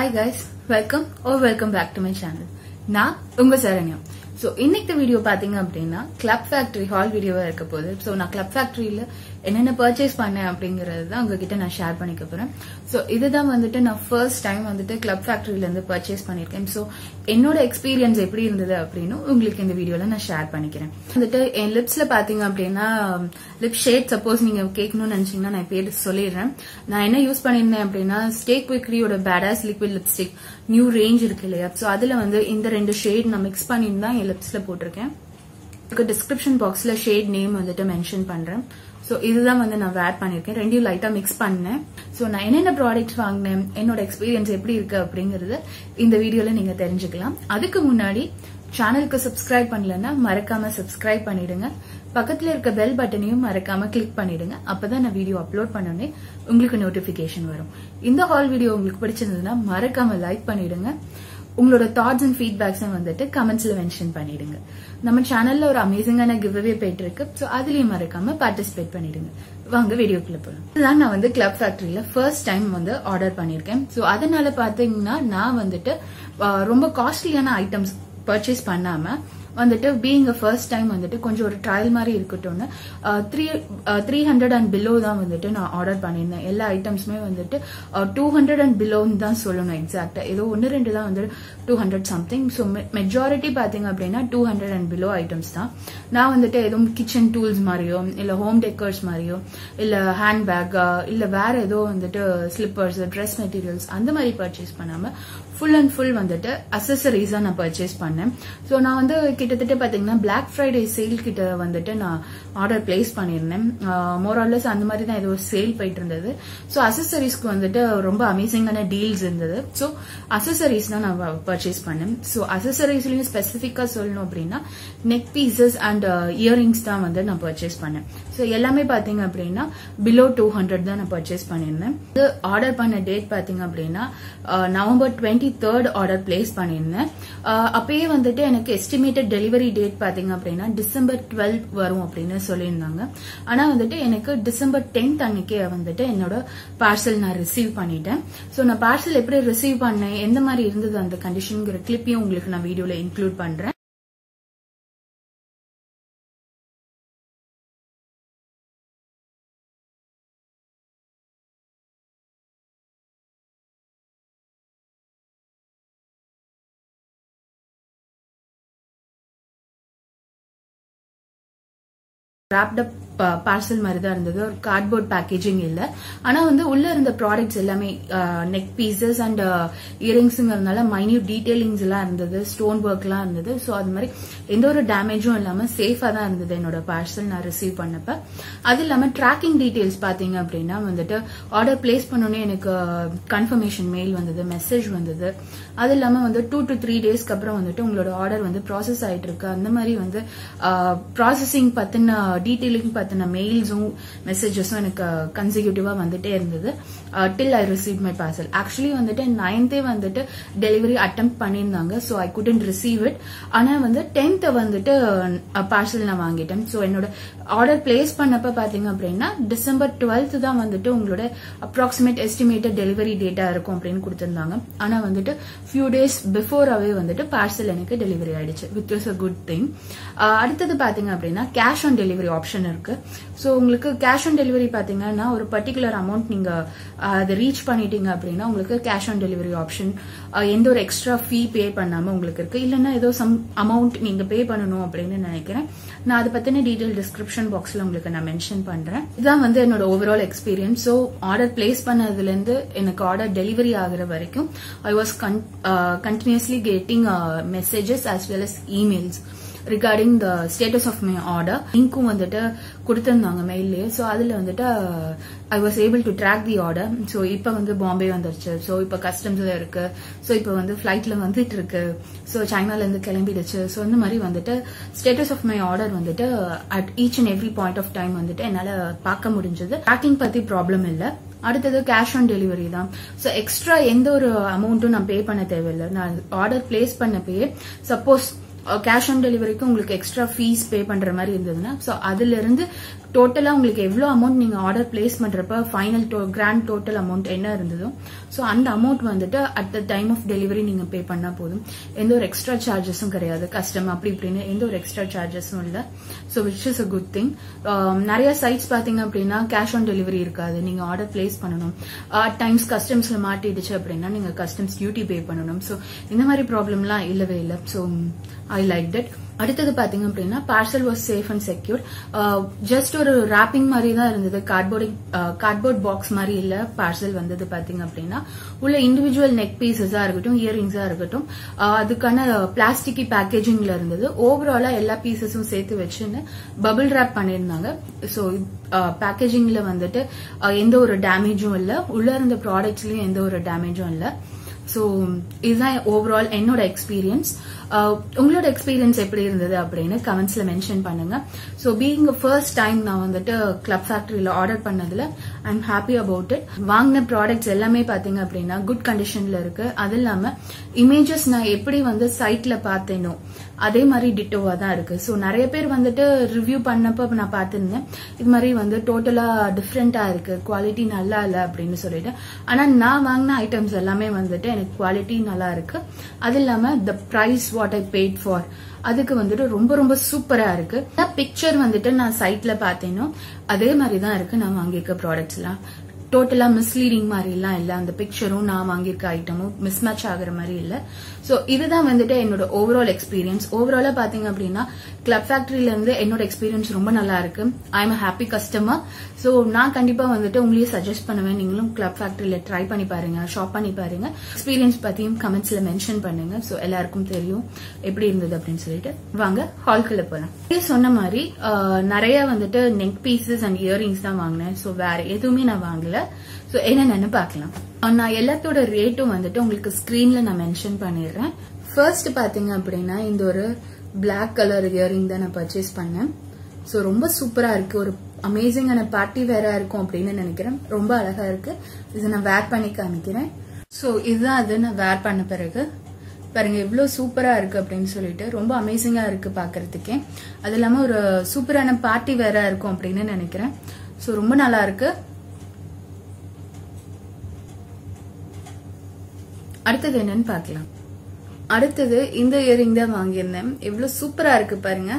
hi guys welcome oh welcome back to my channel நான் உங்க சரண்யம் so இன்னைக்கு video பாத்தீங்க அப்படின்னா கிளப் ஃபேக்டரி ஹால் வீடியோவா இருக்க போகுது ஸோ நான் கிளப் ஃபேக்டரியில என்னென்ன பர்ச்சேஸ் பண்ணேன் அப்படிங்கறது தான் உங்ககிட்ட நான் ஷேர் பண்ணிக்க போறேன் ஸோ இதுதான் வந்துட்டு நான் ஃபர்ஸ்ட் டைம் வந்துட்டு கிளப் ஃபேக்டரியில இருந்து பர்ச்சேஸ் பண்ணிருக்கேன் ஸோ என்னோட எக்ஸ்பீரியன்ஸ் எப்படி இருந்தது அப்படின்னு உங்களுக்கு இந்த வீடியோல நான் ஷேர் பண்ணிக்கிறேன் வந்துட்டு என் லிப்ஸ்ல பாத்தீங்க அப்படின்னா லிப் ஷேட் சப்போஸ் நீங்க கேட்கணும்னு நினைச்சீங்கன்னா நான் பேர் சொல்லிடுறேன் நான் என்ன யூஸ் பண்ணிருந்தேன் அப்படின்னா ஸ்டேக் குவிக்ரியோட badass liquid lipstick new range இருக்கு இல்லையா ஸோ அதுல வந்து இந்த ரெண்டு ஷேட் நான் மிக்ஸ் பண்ணிட்டு தான் என் லிப்ஸ்ல போட்டிருக்கேன் டிஸ்கிரிப்ஷன் பாக்ஸ்ல ஷேட் நேம் வந்துட்டு மென்ஷன் பண்றேன் ஸோ இதுதான் வந்து நான் வேர் பண்ணிருக்கேன் ரெண்டையும் லைட்டா மிக்ஸ் பண்ணேன் ஸோ நான் என்னென்ன ப்ராடக்ட்ஸ் வாங்கினேன் என்னோட எக்ஸ்பீரியன்ஸ் எப்படி இருக்கு அப்படிங்கறது இந்த வீடியோல நீங்க தெரிஞ்சுக்கலாம் அதுக்கு முன்னாடி சேனலுக்கு சப்ஸ்கிரைப் பண்ணலன்னா மறக்காம சப்ஸ்கிரைப் பண்ணிடுங்க பக்கத்துல இருக்க பெல் பட்டனையும் மறக்காம கிளிக் பண்ணிடுங்க அப்பதான் நான் வீடியோ அப்லோட் பண்ணோடனே உங்களுக்கு நோட்டிபிகேஷன் வரும் இந்த ஹால் வீடியோ உங்களுக்கு பிடிச்சிருந்ததுன்னா மறக்காம லைக் பண்ணிடுங்க உங்களோட தாட்ஸ் அண்ட் ஃபீட்பேக்ஸும் வந்துட்டு கமெண்ட்ஸ்ல மென்ஷன் பண்ணிடுங்க நம்ம சேனல்ல ஒரு அமேசிங்கான கிவ்அவே போயிட்டு இருக்கு ஸோ அதுலயும் மறக்காம பார்ட்டிசிபேட் பண்ணிடுங்க வாங்க வீடியோக்குள்ள போகலாம் இதுதான் நான் வந்து கிளப் ஃபேக்டரியில ஃபர்ஸ்ட் டைம் வந்து ஆர்டர் பண்ணிருக்கேன் ஸோ அதனால பாத்தீங்கன்னா நான் வந்துட்டு ரொம்ப காஸ்ட்லியான ஐட்டம்ஸ் பர்ச்சேஸ் பண்ணாம வந்துட்டு பீங் அ ஃபர்ஸ்ட் டைம் வந்துட்டு கொஞ்சம் ஒரு ட்ரையல் மாதிரி இருக்கட்டும்னு three three hundred and below தான் வந்துட்டு நான் ஆர்டர் பண்ணியிருந்தேன் எல்லா ஐட்டம்ஸுமே வந்துட்டு டூ ஹண்ட்ரட் அண்ட் பிலோன்னு தான் சொல்லணும் எக்ஸாக்டா ஏதோ ஒன்று ரெண்டு தான் வந்து two hundred something so majority பார்த்தீங்க அப்படின்னா two hundred and below items தான் நான் வந்துட்டு எதுவும் கிச்சன் டூல்ஸ் மாதிரியோ இல்லை ஹோம் டெக்கர்ஸ் மாதிரியோ இல்லை ஹேண்ட் பேக் இல்லை வேற ஏதோ வந்துட்டு ஸ்லிப்பர்ஸ் ட்ரெஸ் மெட்டீரியல்ஸ் அந்த மாதிரி பர்ச்சேஸ் பண்ணாம ஃபுல் அண்ட் ஃபுல் வந்துட்டு அசசரிஸா நான் பர்ச்சேஸ் பண்ணேன் ஸோ நான் வந்து கிட்டத்தட்ட பாத்தீங்கன்னா பிளாக் ஃப்ரைடே சேல் கிட்ட வந்துட்டு நான் ஆர்டர் பிளேஸ் பண்ணியிருந்தேன் மோராலஸ் அந்த மாதிரி தான் ஏதோ சேல் போயிட்டு இருந்தது ஸோ அசசரிஸ்க்கு வந்துட்டு ரொம்ப அமேசிங்கான டீல்ஸ் இருந்தது ஸோ அசசரிஸ் தான் நான் பர்ச்சேஸ் பண்ணேன் ஸோ அசசரிஸ்லயும் ஸ்பெசிஃபிக்கா சொல்லணும் அப்படின்னா நெக் பீசஸ் அண்ட் இயரிங்ஸ் தான் வந்து நான் பர்ச்சேஸ் பண்ணேன் ஸோ எல்லாமே பாத்தீங்க அப்படின்னா பிலோ டூ ஹண்ட்ரட் தான் நான் பர்ச்சேஸ் பண்ணியிருந்தேன் இது ஆர்டர் பண்ண டேட் பாத்தீங்க அப்படின்னா November twenty third order place பண்ணியிருந்தேன் அப்பயே வந்துட்டு எனக்கு எஸ்டிமேட்டட் டெலிவரி டேட் பாத்தீங்க அப்படின்னா டிசம்பர் டுவெல் வரும் அப்படின்னு சொல்லியிருந்தாங்க ஆனா வந்துட்டு எனக்கு டிசம்பர் டென்த் அன்னைக்கே வந்துட்டு என்னோட பார்சல் நான் ரிசீவ் பண்ணிட்டேன் ஸோ நான் பார்சல் எப்படி ரிசீவ் பண்ணேன் எந்த மாதிரி இருந்தது அந்த கண்டிஷனுங்கிற கிளிப்பையும் உங்களுக்கு நான் வீடியோல இன்க்ளூட் பண்றேன் wrapped up பார்சல் மாதிரி தான் இருந்தது ஒரு கார்ட்போர்ட் பேக்கேஜிங் இல்ல ஆனா வந்து உள்ள இருந்த ப்ராடக்ட்ஸ் எல்லாமே நெக் பீசஸ் அண்ட் இயரிங்ஸ்ங்கிறதுனால மைன்யூட் டீடைலிங்ஸ் எல்லாம் இருந்தது ஸ்டோன் ஒர்க் எல்லாம் இருந்தது ஸோ அது மாதிரி எந்த ஒரு டேமேஜும் இல்லாம சேஃபா தான் இருந்தது என்னோட பார்சல் நான் ரிசீவ் பண்ணப்ப அது இல்லாம ட்ராக்கிங் டீடைல்ஸ் பாத்தீங்க அப்படின்னா வந்துட்டு ஆர்டர் பிளேஸ் பண்ணோன்னே எனக்கு கன்ஃபர்மேஷன் மெயில் வந்தது மெசேஜ் வந்தது அது இல்லாம வந்து டூ டு த்ரீ டேஸ்க்கு அப்புறம் வந்துட்டு உங்களோட ஆர்டர் வந்து ப்ராசஸ் ஆயிட்டு இருக்கு அந்த மாதிரி வந்து ப்ராசஸிங் பத்தின டீடைலிங் பத்தின மெயில்ஸும் மெசேஜஸும் எனக்கு கன்சிக்யூட்டிவா வந்துட்டே இருந்தது till I receive my parcel actually வந்துட்டு நைன்த்தே வந்துட்டு டெலிவரி அட்டம் பண்ணியிருந்தாங்க so I couldn't receive it ஆனா வந்து டென்த் வந்துட்டு பார்சல் நான் வாங்கிட்டேன் ஸோ என்னோட ஆர்டர் பிளேஸ் பண்ணப்ப பாத்தீங்க அப்படின்னா டிசம்பர் டுவெல்த் தான் வந்துட்டு உங்களோட அப்ராக்சிமேட் எஸ்டிமேட்டட் டெலிவரி டேட்டா இருக்கும் அப்படின்னு கொடுத்திருந்தாங்க ஆனா வந்துட்டு ஃபியூ டேஸ் பிஃபோராவே வந்துட்டு பார்சல் எனக்கு டெலிவரி ஆயிடுச்சு which is a good thing அடுத்தது பாத்தீங்க அப்படின்னா கேஷ் ஆன் டெலிவரி ஆப்ஷன் இருக்கு ஸோ உங்களுக்கு கேஷ் ஆன் டெலிவரி பாத்தீங்கன்னா ஒரு பர்டிகுலர் அமௌண்ட் நீங்க அதை ரீச் பண்ணிட்டீங்க அப்படின்னா உங்களுக்கு கேஷ் ஆன் டெலிவரி ஆப்ஷன் எந்த ஒரு எக்ஸ்ட்ரா ஃபீ பே பண்ணாம உங்களுக்கு இருக்கு இல்லைன்னா ஏதோ சம் அமௌண்ட் நீங்க பே பண்ணணும் அப்படின்னு நினைக்கிறேன் நான் அதை பத்தின டீடைல் டிஸ்கிரிப்ஷன் பாக்ஸ்ல உங்களுக்கு நான் மென்ஷன் பண்றேன் இதான் வந்து என்னோட overall experience so order place பண்ணதுல இருந்து எனக்கு ஆர்டர் டெலிவரி ஆகுற வரைக்கும் I was continuously getting messages as well as emails regarding the status of my order லிங்க்கும் வந்துட்டு கொடுத்துருந்தாங்க மெயிலே ஸோ அதில் வந்துட்டு I was able to track the order so இப்போ வந்து பாம்பே வந்துருச்சு ஸோ இப்போ கஸ்டம்ஸ்ல இருக்கு ஸோ இப்போ வந்து ஃபிளைட்ல வந்துட்டு இருக்கு ஸோ சைனால இருந்து கிளம்பிடுச்சு ஸோ இந்த மாதிரி வந்துட்டு ஸ்டேட்டஸ் ஆஃப் மை ஆர்டர் வந்துட்டு at each and every point of time வந்துட்டு என்னால் பார்க்க முடிஞ்சது ட்ராக்கிங் பத்தி ப்ராப்ளம் இல்லை அடுத்தது கேஷ் ஆன் டெலிவரி தான் ஸோ எக்ஸ்ட்ரா எந்த ஒரு அமௌண்ட்டும் நான் பே பண்ண தேவையில்லை நான் ஆர்டர் பிளேஸ் பண்ணப்பயே சப்போஸ் கேஷ் ஆன் டெலிவரிக்கு உங்களுக்கு எக்ஸ்ட்ரா ஃபீஸ் பே பண்ற மாதிரி இருந்ததுன்னா ஸோ அதுல இருந்து டோட்டலா உங்களுக்கு எவ்வளவு அமௌண்ட் நீங்க ஆர்டர் பிளேஸ் பண்றப்ப ஃபைனல் கிராண்ட் டோட்டல் அமௌண்ட் என்ன இருந்ததோ ஸோ அந்த அமௌண்ட் வந்துட்டு at the time of delivery நீங்க பே பண்ணா போதும் எந்த ஒரு எக்ஸ்ட்ரா சார்ஜஸும் கிடையாது கஸ்டம் அப்படி இப்படின்னு எந்த ஒரு எக்ஸ்ட்ரா சார்ஜஸும் இல்லை so which is a good thing நிறைய சைட்ஸ் பாத்தீங்க அப்படின்னா கேஷ் ஆன் டெலிவரி இருக்காது நீங்க ஆர்டர் பிளேஸ் பண்ணணும் அட் டைம்ஸ் கஸ்டம்ஸ்ல மாட்டிடுச்சு அப்படின்னா நீங்க கஸ்டம்ஸ் டியூட்டி பே பண்ணணும் ஸோ இந்த மாதிரி ப்ராப்ளம்லாம் இல்லவே இல்லை ஸோ ஐ லைக் தட் அடுத்தது பாத்தீங்க அப்படின்னா parcel was safe and secure just ஒரு ராப்பிங் மாதிரி தான் இருந்தது கார்ட்போர்ட் கார்ட்போர்ட் பாக்ஸ் மாதிரி இல்ல பார்சல் வந்தது பாத்தீங்க அப்படின்னா உள்ள இண்டிவிஜுவல் நெக் பீசஸா இருக்கட்டும் இயரிங்ஸா இருக்கட்டும் அதுக்கான பிளாஸ்டிக்கி பேக்கேஜிங்ல இருந்தது ஓவராலா எல்லா பீசஸும் சேர்த்து வச்சுன்னு பபிள் ரேப் பண்ணியிருந்தாங்க ஸோ பேக்கேஜிங்ல வந்துட்டு எந்த ஒரு டேமேஜும் இல்லை உள்ள இருந்த ப்ராடக்ட்ஸ்லயும் எந்த ஒரு டேமேஜும் இல்லை ஸோ இதுதான் ஓவரால் என்னோட எக்ஸ்பீரியன்ஸ் உங்களோட எக்ஸ்பீரியன்ஸ் எப்படி இருந்தது அப்படின்னு கமெண்ட்ஸ்ல மென்ஷன் பண்ணுங்க ஸோ பீங் ஃபர்ஸ்ட் டைம் நான் வந்துட்டு கிளப் ஃபேக்டரியில ஆர்டர் பண்ணதுல I am happy about it வாங்கின ப்ராடக்ட்ஸ் எல்லாமே பாத்தீங்க அப்படின்னா குட் கண்டிஷன்ல இருக்கு அது இல்லாம இமேஜஸ் நான் எப்படி வந்து சைட்ல பார்த்தேனோ அதே மாதிரி டிட்டோவா தான் இருக்கு ஸோ நிறைய பேர் வந்துட்டு ரிவ்யூ பண்ணப்ப நான் பார்த்திருந்தேன் இது மாதிரி வந்து டோட்டலா டிஃப்ரெண்டா இருக்கு குவாலிட்டி நல்லா இல்லை அப்படின்னு சொல்லிட்டு ஆனா நான் வாங்கின ஐட்டம்ஸ் எல்லாமே வந்துட்டு எனக்கு குவாலிட்டி நல்லா இருக்கு அது இல்லாம the price what I paid for அதுக்கு வந்துட்டு ரொம்ப ரொம்ப சூப்பரா இருக்கு பிக்சர் வந்துட்டு நான் சைட்ல பார்த்தேனோ அதே மாதிரி தான் இருக்கு நான் வாங்கியிருக்க ப்ராடக்ட்ஸ் எல்லாம் டோட்டலா மிஸ்லீடிங் மாதிரி எல்லாம் இல்ல அந்த பிக்சரும் நான் வாங்கியிருக்க ஐட்டமும் மிஸ் மேட்ச் ஆகுற மாதிரி இல்ல சோ இதுதான் வந்துட்டு என்னோட ஓவரால் எக்ஸ்பீரியன்ஸ் ஓவராலா பாத்தீங்க அப்படின்னா கிளப் ஃபேக்டரியில இருந்து என்னோட எக்ஸ்பீரியன்ஸ் ரொம்ப நல்லா இருக்கு I am happy customer so நான் கண்டிப்பா வந்துட்டு உங்களையும் சஜஸ்ட் பண்ணுவேன் நீங்களும் கிளப் ஃபேக்டரியில ட்ரை பண்ணி பாருங்க ஷாப் பண்ணி பாருங்க எக்ஸ்பீரியன்ஸ் பத்தியும் கமெண்ட்ஸ்ல மென்ஷன் பண்ணுங்க சோ எல்லாருக்கும் தெரியும் எப்படி இருந்தது அப்படின்னு சொல்லிட்டு வாங்க ஹால்குள்ள போலாம் சொன்ன மாதிரி நிறைய வந்துட்டு நெக் பீசஸ் அண்ட் இயரிங்ஸ் தான் வாங்கினேன் சோ வேற எதுவுமே நான் வாங்கல ஸோ என்னென்னு பார்க்கலாம் நான் எல்லாத்தோட ரேட்டும் வந்துட்டு உங்களுக்கு ஸ்கிரீன்ல நான் மென்ஷன் பண்ணிடுறேன் ஃபர்ஸ்ட் பாத்தீங்க அப்படின்னா இந்த ஒரு பிளாக் கலர் இயரிங் தான் நான் பர்ச்சேஸ் பண்ணேன் ஸோ ரொம்ப சூப்பரா இருக்கு ஒரு அமேசிங்கான பார்ட்டி வேறா இருக்கும் அப்படின்னு நினைக்கிறேன் ரொம்ப அழகா இருக்கு இதை நான் வேர் பண்ணி காமிக்கிறேன் ஸோ இதுதான் அது நான் வேர் பண்ண பிறகு பாருங்க எவ்வளவு சூப்பரா இருக்கு அப்படின்னு சொல்லிட்டு ரொம்ப அமேசிங்கா இருக்கு பாக்குறதுக்கே அது இல்லாம ஒரு சூப்பரான பார்ட்டி வேற இருக்கும் அப்படின்னு நினைக்கிறேன் ஸோ ரொம்ப நல்லா இருக்கு அடுத்தது என்னன்னு பார்க்கலாம் அடுத்தது இந்த இயரிங் தான் வாங்கியிருந்தேன் எவ்வளவு சூப்பரா இருக்கு பாருங்க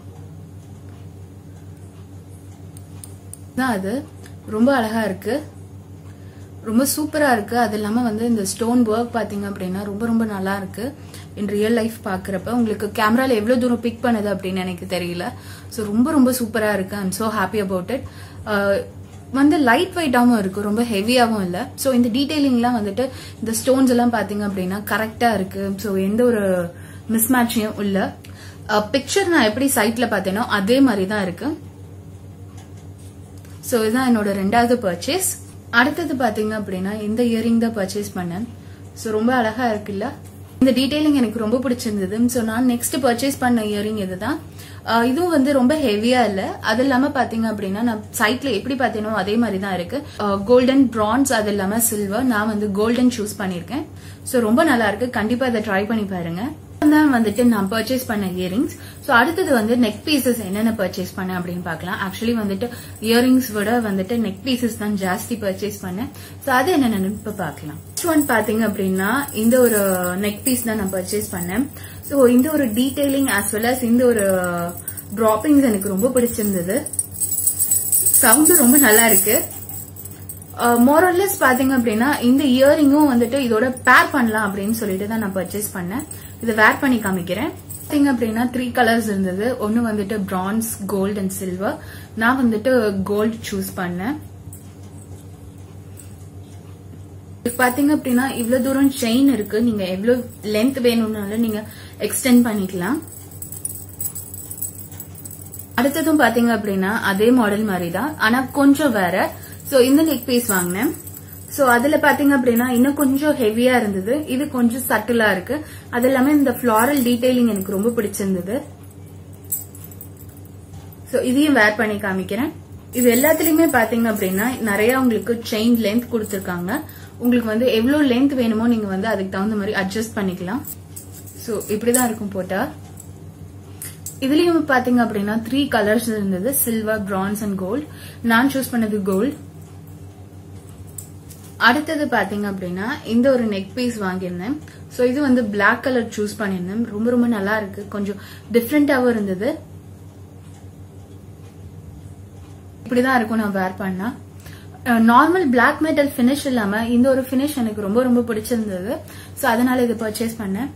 அது ரொம்ப அழகா இருக்கு ரொம்ப சூப்பரா இருக்கு அது இல்லாம வந்து இந்த ஸ்டோன் ஒர்க் பாத்தீங்க அப்படின்னா ரொம்ப ரொம்ப நல்லா இருக்கு இன் ரியல் லைஃப் பாக்குறப்ப உங்களுக்கு கேமரால எவ்வளவு தூரம் பிக் பண்ணுது அப்படின்னு எனக்கு தெரியல ஸோ ரொம்ப ரொம்ப சூப்பரா இருக்கு I'm so happy about it வந்து லைட் வெயிட்டாகவும் இருக்கு ரொம்ப ஹெவியாகவும் இல்லை ஸோ இந்த டீடைலிங்லாம் வந்துட்டு இந்த ஸ்டோன்ஸ் எல்லாம் பார்த்தீங்க அப்படின்னா கரெக்டாக இருக்கு ஸோ எந்த ஒரு மிஸ்மேட்சியும் இல்லை பிக்சர் நான் எப்படி சைட்ல பார்த்தேனோ அதே மாதிரி தான் இருக்கு ஸோ இதுதான் என்னோட ரெண்டாவது பர்ச்சேஸ் அடுத்தது பார்த்தீங்க அப்படின்னா இந்த இயரிங் தான் பர்ச்சேஸ் பண்ணேன் ஸோ ரொம்ப அழகா இருக்குல்ல இந்த டீடைலிங் எனக்கு ரொம்ப பிடிச்சிருந்தது ஸோ நான் நெக்ஸ்ட் பர்ச்சேஸ் பண்ண இயரிங் இதுதான் இதுவும் வந்து ரொம்ப ஹெவியா இல்ல அது இல்லாம பாத்தீங்க அப்படின்னா நான் சைட்ல எப்படி பாத்தீனோ அதே மாதிரி தான் இருக்கு கோல்டன் பிரான்ஸ் அது இல்லாம சில்வர் நான் வந்து கோல்டன் சூஸ் பண்ணிருக்கேன் சோ ரொம்ப நல்லா இருக்கு கண்டிப்பா இதை ட்ரை பண்ணி பாருங்க தான் வந்துட்டு நான் பர்ச்சேஸ் பண்ண இயரிங்ஸ் ஸோ அடுத்தது வந்து நெக் பீசஸ் என்னென்ன பர்ச்சேஸ் பண்ணேன் அப்படின்னு பார்க்கலாம் ஆக்சுவலி வந்துட்டு இயரிங்ஸ் விட வந்துட்டு நெக் பீசஸ் தான் ஜாஸ்தி பர்ச்சேஸ் பண்ணேன் ஸோ அது என்னென்னு இப்போ பார்க்கலாம் நெக்ஸ்ட் ஒன் பாத்தீங்க அப்படின்னா இந்த ஒரு நெக் பீஸ் தான் நான் பர்ச்சேஸ் பண்ணேன் ஸோ இந்த ஒரு டீடைலிங் ஆஸ் வெல் அஸ் இந்த ஒரு டிராப்பிங்ஸ் எனக்கு ரொம்ப பிடிச்சிருந்தது சவுண்டும் ரொம்ப நல்லா இருக்கு மோரல்லஸ் பாத்தீங்க அப்படின்னா இந்த இயரிங்கும் வந்துட்டு இதோட பேர் பண்ணலாம் அப்படின்னு சொல்லிட்டு தான் நான் பர்ச்சேஸ் பண்ணேன் இதை வேர் பண்ணி காமிக்கிறேன் பாத்தீங்க அப்படின்னா த்ரீ கலர்ஸ் இருந்தது ஒன்னு வந்துட்டு பிரான்ஸ் கோல்ட் அண்ட் சில்வர் நான் வந்துட்டு கோல்ட் சூஸ் பண்ணேன் பாத்தீங்க அப்படின்னா இவ்வளவு தூரம் செயின் இருக்கு நீங்க எவ்வளவு லென்த் வேணும்னாலும் நீங்க எக்ஸ்டெண்ட் பண்ணிக்கலாம் அடுத்ததும் பாத்தீங்க அப்படின்னா அதே மாடல் மாதிரி தான் ஆனா கொஞ்சம் வேற சோ இந்த நெக் பீஸ் வாங்கினேன் சோ அதுல பாத்தீங்க அப்படின்னா இன்னும் கொஞ்சம் ஹெவியா இருந்தது இது கொஞ்சம் சட்டிலா இருக்கு அது இல்லாம இந்த ஃபிளாரல் டீடைலிங் எனக்கு ரொம்ப பிடிச்சிருந்தது சோ இதையும் வேர் பண்ணி காமிக்கிறேன் இது எல்லாத்துலயுமே பாத்தீங்க அப்படின்னா நிறைய உங்களுக்கு செயின் லென்த் கொடுத்துருக்காங்க உங்களுக்கு வந்து எவ்வளவு லென்த் வேணுமோ நீங்க வந்து அதுக்கு தகுந்த மாதிரி அட்ஜஸ்ட் பண்ணிக்கலாம் சோ இப்படிதான் இருக்கும் போட்டா இதுலயும் பாத்தீங்க அப்படின்னா த்ரீ கலர்ஸ் இருந்தது சில்வர் பிரான்ஸ் அண்ட் கோல்ட் நான் சூஸ் பண்ணது கோல்ட் அடுத்தது பாத்தீங்க அப்படின்னா இந்த ஒரு நெக் பீஸ் வாங்கியிருந்தேன் சோ இது வந்து Black கலர் சூஸ் பண்ணியிருந்தேன் ரொம்ப ரொம்ப நல்லா இருக்கு கொஞ்சம் டிஃப்ரெண்டாவும் இருந்தது இப்படிதான் இருக்கும் நான் வேர் பண்ணா நார்மல் Black மெட்டல் ஃபினிஷ் இல்லாம இந்த ஒரு ஃபினிஷ் எனக்கு ரொம்ப ரொம்ப பிடிச்சிருந்தது சோ அதனால இதை பர்ச்சேஸ் பண்ணேன்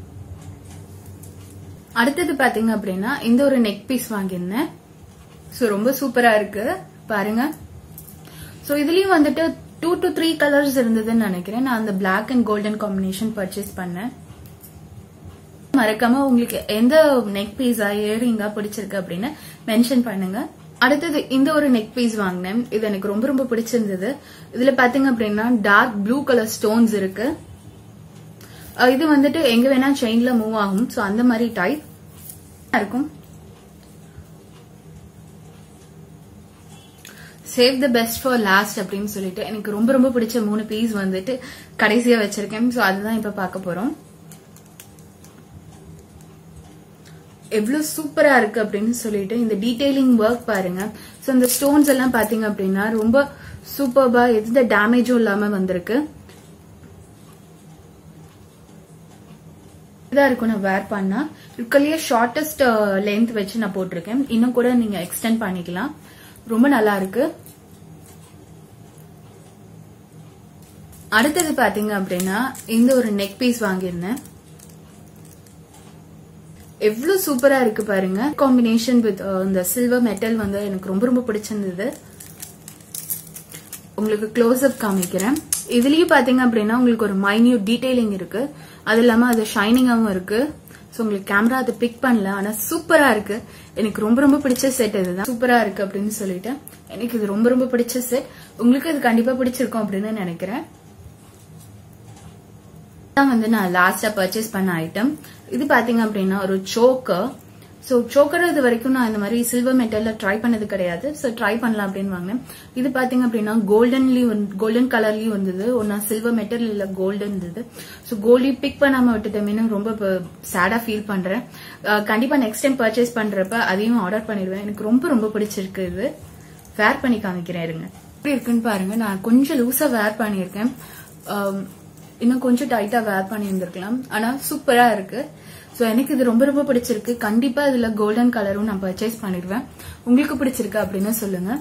அடுத்தது பாத்தீங்க அப்படின்னா இந்த ஒரு நெக் பீஸ் வாங்கியிருந்தேன் சோ ரொம்ப சூப்பரா இருக்கு பாருங்க சோ இதுலயும் வந்துட்டு டூ டு த்ரீ கலர்ஸ் இருந்ததுன்னு நினைக்கிறேன் நான் அந்த Black and golden combination purchase பண்ணேன் மறக்காம உங்களுக்கு எந்த நெக் பீஸா இயரிங்கா பிடிச்சிருக்கு அப்படின்னு மென்ஷன் பண்ணுங்க அடுத்தது இந்த ஒரு நெக் பீஸ் வாங்கினேன் இது எனக்கு ரொம்ப ரொம்ப பிடிச்சிருந்தது இதுல பாத்தீங்க அப்படின்னா டார்க் ப்ளூ கலர் ஸ்டோன்ஸ் இருக்கு அஹ் இது வந்துட்டு எங்க வேணா செயின்ல மூவ் ஆகும் சோ அந்த மாதிரி டைப் இருக்கும் save the best for last அப்படின்னு சொல்லிட்டு எனக்கு ரொம்ப ரொம்ப பிடிச்ச மூணு பீஸ் வந்துட்டு கடைசியா வச்சிருக்கேன் சோ அதுதான் இப்ப பார்க்க போறோம் எவ்வளவு சூப்பரா இருக்கு அப்படின்னு சொல்லிட்டு இந்த டீடைலிங் ஒர்க் பாருங்க சோ இந்த ஸ்டோன்ஸ் எல்லாம் பாத்தீங்க அப்படின்னா ரொம்ப சூப்பர்பா எந்த டேமேஜும் இல்லாம வந்திருக்கு இதா இருக்கும் நான் வேர் பண்ணா இருக்கலையே ஷார்டஸ்ட் லென்த் வச்சு நான் போட்டிருக்கேன் இன்னும் கூட நீங்க எக்ஸ்டெண்ட் பண்ணிக்கலாம் ரொம்ப நல்லா இருக்கு அடுத்தது பாத்தீங்க அப்படின்னா இந்த ஒரு நெக் பீஸ் வாங்கியிருந்தேன் எவ்வளவு சூப்பரா இருக்கு பாருங்க காம்பினேஷன் வித் இந்த சில்வர் மெட்டல் வந்து எனக்கு ரொம்ப ரொம்ப பிடிச்சிருந்தது உங்களுக்கு க்ளோஸ் அப் காமிக்கிறேன் இதுலயும் பாத்தீங்க அப்படின்னா உங்களுக்கு ஒரு மைன்யூட் டீடைலிங் இருக்கு அது இல்லாம அது ஷைனிங்காவும் இருக்கு சோ உங்களுக்கு கேமரா அதை பிக் பண்ணல ஆனா சூப்பரா இருக்கு எனக்கு ரொம்ப ரொம்ப பிடிச்ச செட் இதுதான் சூப்பரா இருக்கு அப்படின்னு சொல்லிட்டு எனக்கு இது ரொம்ப ரொம்ப பிடிச்ச செட் உங்களுக்கு இது கண்டிப்பா பிடிச்சிருக்கும் அப்படின்னு நினைக்கிறேன் தான் வந்து நான் லாஸ்டா பர்ச்சேஸ் பண்ண ஐட்டம் இது பாத்தீங்க அப்படின்னா ஒரு சோக்கர் ஸோ சோக்கர் இது வரைக்கும் நான் இந்த மாதிரி சில்வர் மெட்டல்ல ட்ரை பண்ணது கிடையாது ஸோ ட்ரை பண்ணலாம் அப்படின்னு வாங்கினேன் இது பாத்தீங்க அப்படின்னா கோல்டன்லயும் கோல்டன் கலர்லயும் வந்தது ஒன்னா சில்வர் மெட்டல் இல்ல கோல்டன் இருந்தது ஸோ கோல்டையும் பிக் பண்ணாம விட்டுட்டேன்னு ரொம்ப சேடா ஃபீல் பண்றேன் அஹ் கண்டிப்பா நெக்ஸ்ட் டைம் பர்ச்சேஸ் பண்றப்ப அதையும் ஆர்டர் பண்ணிடுவேன் எனக்கு ரொம்ப ரொம்ப பிடிச்சிருக்கு இது வேர் பண்ணி காமிக்கிறேன் இருங்க எப்படி இருக்குன்னு பாருங்க நான் கொஞ்சம் லூசா வேர் பண்ணியிருக்கேன் அஹ் இன்னும் கொஞ்சம் டைட்டா வேர் பண்ணியிருந்திருக்கலாம் ஆனா சூப்பரா இருக்கு சோ எனக்கு இது ரொம்ப ரொம்ப பிடிச்சிருக்கு கண்டிப்பா இதுல கோல்டன் கலரும் நான் பர்ச்சேஸ் பண்ணிடுவேன் உங்களுக்கு பிடிச்சிருக்கு அப்படின்னு சொல்லுங்க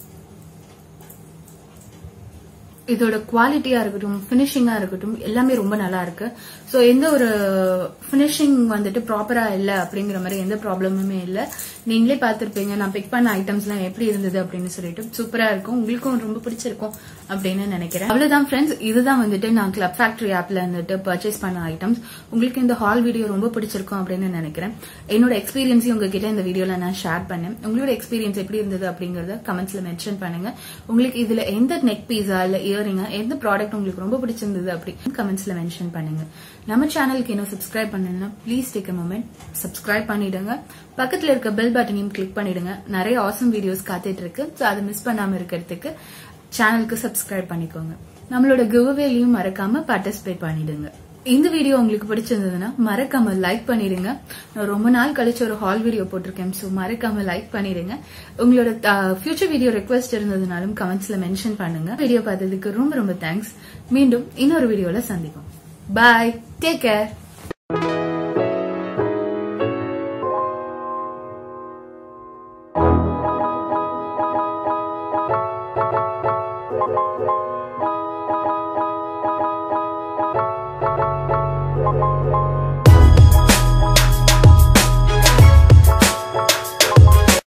இதோட குவாலிட்டியா இருக்கட்டும் பினிஷிங்கா இருக்கட்டும் எல்லாமே ரொம்ப நல்லா இருக்கு சோ எந்த ஒரு பினிஷிங் வந்துட்டு ப்ராப்பரா இல்ல அப்படிங்கிற மாதிரி எந்த ப்ராப்ளமுமே இல்ல நீங்களே பார்த்திருப்பீங்க நான் பிக் பண்ண ஐட்டம்ஸ் எல்லாம் எப்படி இருந்தது அப்படின்னு சொல்லிட்டு சூப்பரா இருக்கும் உங்களுக்கும் ரொம்ப பிடிச்சிருக்கும் அப்படின்னு நினைக்கிறேன் அவ்வளவுதான் ஃப்ரெண்ட்ஸ் இதுதான் வந்துட்டு நான் கிளப் ஃபேக்டரி ஆப்ல வந்துட்டு பர்ச்சேஸ் பண்ண ஐட்டம்ஸ் உங்களுக்கு இந்த ஹால் வீடியோ ரொம்ப பிடிச்சிருக்கும் அப்படின்னு நினைக்கிறேன் என்னோட எக்ஸ்பீரியன்ஸையும் உங்ககிட்ட இந்த வீடியோல நான் ஷேர் பண்ணேன் உங்களோட எக்ஸ்பீரியன்ஸ் எப்படி இருந்தது அப்படிங்கறத கமெண்ட்ஸ்ல மென்ஷன் பண்ணுங்க உங்களுக்கு இதுல எந்த நெக் பீஸா இல்ல இயரிங்கா எந்த ப்ராடக்ட் உங்களுக்கு ரொம்ப பிடிச்சிருந்தது அப்படின்னு கமெண்ட்ஸ்ல மென்ஷன் பண்ணுங்க நம்ம சேனலுக்கு இன்னும் சப்ஸ்கிரைப் பண்ணலன்னா please take a moment subscribe பண்ணிடுங்க பக்கத்துல இருக்க பெல் பட்டனையும் கிளிக் பண்ணிடுங்க நிறைய ஆசம் வீடியோஸ் காத்துட்டு இருக்கு ஸோ அதை மிஸ் பண்ணாம இருக்கிறதுக்கு சேனலுக்கு சப்ஸ்கிரைப் பண்ணிக்கோங்க நம்மளோட கிவ்அவேலையும் மறக்காம பார்ட்டிசிபேட் பண்ணிடுங்க இந்த வீடியோ உங்களுக்கு பிடிச்சிருந்ததுன்னா மறக்காம லைக் பண்ணிடுங்க நான் ரொம்ப நாள் கழிச்சு ஒரு ஹால் வீடியோ போட்டிருக்கேன் ஸோ மறக்காம லைக் பண்ணிடுங்க உங்களோட ஃபியூச்சர் வீடியோ ரெக்வஸ்ட் இருந்ததுனாலும் கமெண்ட்ஸ்ல மென்ஷன் பண்ணுங்க வீடியோ பார்த்ததுக்கு ரொம்ப ரொம்ப தேங்க்ஸ் மீண்டும் இன்னொரு வீடியோல சந்திப்போம் பாய் டேக் கேர்